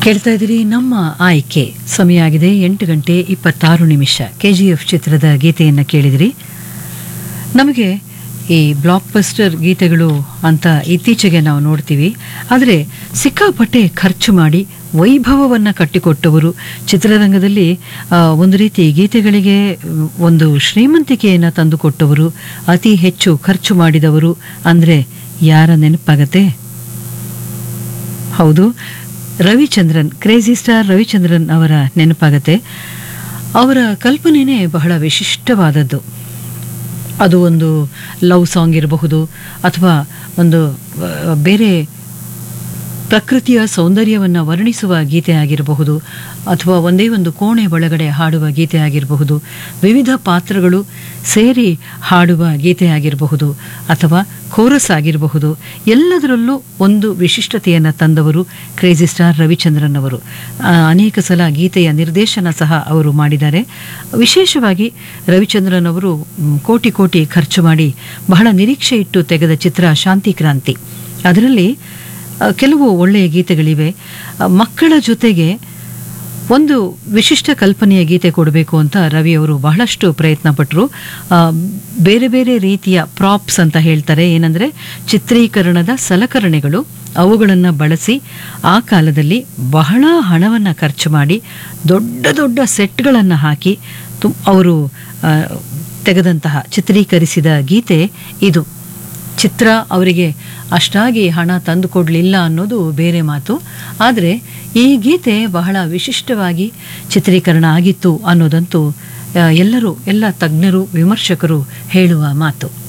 ಕೇಳ್ತಾ ಇದ್ದೀರಿ ನಮ್ಮ ಆಯ್ಕೆ ಸಮಯ ಆಗಿದೆ ಎಂಟು ಗಂಟೆ ಇಪ್ಪತ್ತಾರು ನಿಮಿಷ ಕೆ ಜಿ ಎಫ್ ಚಿತ್ರದ ಗೀತೆಯನ್ನು ಕೇಳಿದಿರಿ ನಮಗೆ ಈ ಬ್ಲಾಕ್ ಬಸ್ಟರ್ ಗೀತೆಗಳು ಅಂತ ಇತ್ತೀಚೆಗೆ ನಾವು ನೋಡ್ತೀವಿ ಆದರೆ ಸಿಕ್ಕಾಪಟ್ಟೆ ಖರ್ಚು ಮಾಡಿ ವೈಭವವನ್ನು ಕಟ್ಟಿಕೊಟ್ಟವರು ಚಿತ್ರರಂಗದಲ್ಲಿ ಆ, ಒಂದು ರೀತಿ ಗೀತೆಗಳಿಗೆ ಮ್, ಒಂದು ಶ್ರೀಮಂತಿಕೆಯನ್ನು ತಂದುಕೊಟ್ಟವರು ಅತಿ ಹೆಚ್ಚು ಖರ್ಚು ಮಾಡಿದವರು ಅಂದರೆ ಯಾರ ನೆನಪಾಗತ್ತೆ ಹೌದು ರವಿಚಂದ್ರನ್ ಕ್ರೇಜಿ ಸ್ಟಾರ್ ರವಿಚಂದ್ರನ್ ಅವರ ನೆನಪಾಗತ್ತೆ ಅವರ ಕಲ್ಪನೆಯೇ ಬಹಳ ವಿಶಿಷ್ಟವಾದದ್ದು ಅದು ಒಂದು ಲವ್ ಸಾಂಗ್ ಇರಬಹುದು ಅಥವಾ ಒಂದು ಆ, ಬೇರೆ ಪ್ರಕೃತಿಯ ಸೌಂದರ್ಯವನ್ನು ವರ್ಣಿಸುವ ಗೀತೆ ಆಗಿರಬಹುದು ಅಥವಾ ಒಂದೇ ಒಂದು ಕೋಣೆ ಒಳಗಡೆ ಹಾಡುವ ಗೀತೆ ಆಗಿರಬಹುದು ವಿವಿಧ ಪಾತ್ರಗಳು ಸೇರಿ ಹಾಡುವ ಗೀತೆ ಆಗಿರಬಹುದು ಅಥವಾ ಕೋರಸ್ ಆಗಿರಬಹುದು ಎಲ್ಲದರಲ್ಲೂ ಒಂದು ವಿಶಿಷ್ಟತೆಯನ್ನು ತಂದವರು ಕ್ರೇಜಿ ಸ್ಟಾರ್ ರವಿಚಂದ್ರನ್ ಅವರು ಆ, ಅನೇಕ ಸಲ ಗೀತೆಯ ನಿರ್ದೇಶನ ಸಹ ಅವರು ಮಾಡಿದ್ದಾರೆ ವಿಶೇಷವಾಗಿ ರವಿಚಂದ್ರನ್ ಅವರು ಮ್, ಕೋಟಿ ಕೋಟಿ ಖರ್ಚು ಮಾಡಿ ಬಹಳ ನಿರೀಕ್ಷೆ ಇಟ್ಟು ತೆಗೆದ ಚಿತ್ರ ಶಾಂತಿ ಕ್ರಾಂತಿ ಅದರಲ್ಲಿ ಆ, ಕೆಲವು ಒಳ್ಳೆಯ ಗೀತೆಗಳಿವೆ ಆ, ಮಕ್ಕಳ ಜೊತೆಗೆ ಒಂದು ವಿಶಿಷ್ಟ ಕಲ್ಪನೆಯ ಗೀತೆ ಕೊಡಬೇಕು ಅಂತ ರವಿ ಅವರು ಬಹಳಷ್ಟು ಪ್ರಯತ್ನ ಪಟ್ಟರು ಆ, ಬೇರೆ ಬೇರೆ ರೀತಿಯ ಪ್ರಾಪ್ಸ್ ಅಂತ ಹೇಳ್ತಾರೆ ಏನಂದರೆ ಚಿತ್ರೀಕರಣದ ಸಲಕರಣೆಗಳು ಅವುಗಳನ್ನು ಬಳಸಿ ಆ ಕಾಲದಲ್ಲಿ ಬಹಳ ಹಣವನ್ನು ಖರ್ಚು ಮಾಡಿ ದೊಡ್ಡ ದೊಡ್ಡ ಸೆಟ್ಗಳನ್ನು ಹಾಕಿ ತು ಅವರು ಆ, ತೆಗೆದಂತಹ ಚಿತ್ರೀಕರಿಸಿದ ಗೀತೆ ಇದು ಚಿತ್ರ ಅವರಿಗೆ ಅಷ್ಟಾಗಿ ಹಣ ತಂದು ಕೊಡಲಿಲ್ಲ ಅನ್ನೋದು ಬೇರೆ ಮಾತು ಆದರೆ ಈ ಗೀತೆ ಬಹಳ ವಿಶಿಷ್ಟವಾಗಿ ಚಿತ್ರೀಕರಣ ಆಗಿತ್ತು ಅನ್ನೋದಂತೂ ಆ, ಎಲ್ಲರೂ ಎಲ್ಲ ತಜ್ಞರು ವಿಮರ್ಶಕರು ಹೇಳುವ ಮಾತು